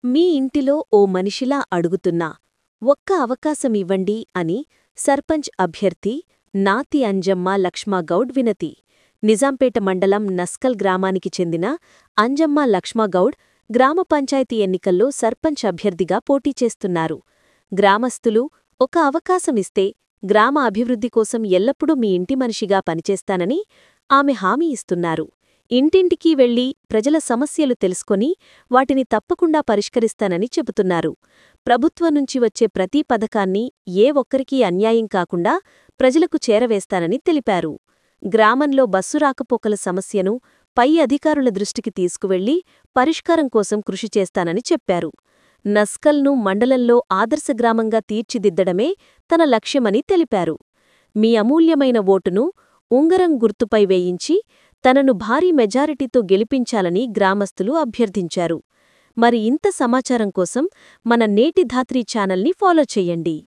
మీ ఇంటిలో ఓ మనిషిలా అడుగుతున్నా ఒక్క అవకాశం ఇవ్వండి అని సర్పంచ్ అభ్యర్థి నాతి అంజమ్మ లక్ష్మగౌడ్ వినతి నిజాంపేట మండలం నస్కల్ గ్రామానికి చెందిన అంజమ్మ లక్ష్మగౌడ్ గ్రామ పంచాయతీ ఎన్నికల్లో సర్పంచ్ అభ్యర్థిగా పోటీ చేస్తున్నారు గ్రామస్తులు ఒక అవకాశమిస్తే గ్రామ అభివృద్ధి కోసం ఎల్లప్పుడూ మీ ఇంటి మనిషిగా పనిచేస్తానని ఆమె హామీ ఇస్తున్నారు ఇంటింటికీ వెళ్లి ప్రజల సమస్యలు తెలుసుకొని వాటిని తప్పకుండా పరిష్కరిస్తానని చెబుతున్నారు ప్రభుత్వం నుంచి వచ్చే ప్రతి పథకాన్ని ఏ ఒక్కరికీ అన్యాయం కాకుండా ప్రజలకు చేరవేస్తానని తెలిపారు గ్రామంలో బస్సు రాకపోకల సమస్యను పై అధికారుల దృష్టికి తీసుకువెళ్లి పరిష్కారం కోసం కృషి చేస్తానని చెప్పారు నస్కల్ను మండలంలో ఆదర్శ గ్రామంగా తీర్చిదిద్దడమే తన లక్ష్యమని తెలిపారు మీ అమూల్యమైన ఓటును ఉంగరం గుర్తుపై వేయించి తనను భారీ మెజారిటీతో గెలిపించాలని గ్రామస్తులు అభ్యర్థించారు మరి ఇంత సమాచారం కోసం మన నేటి ధాత్రి ఛానల్ని ఫాలో చెయ్యండి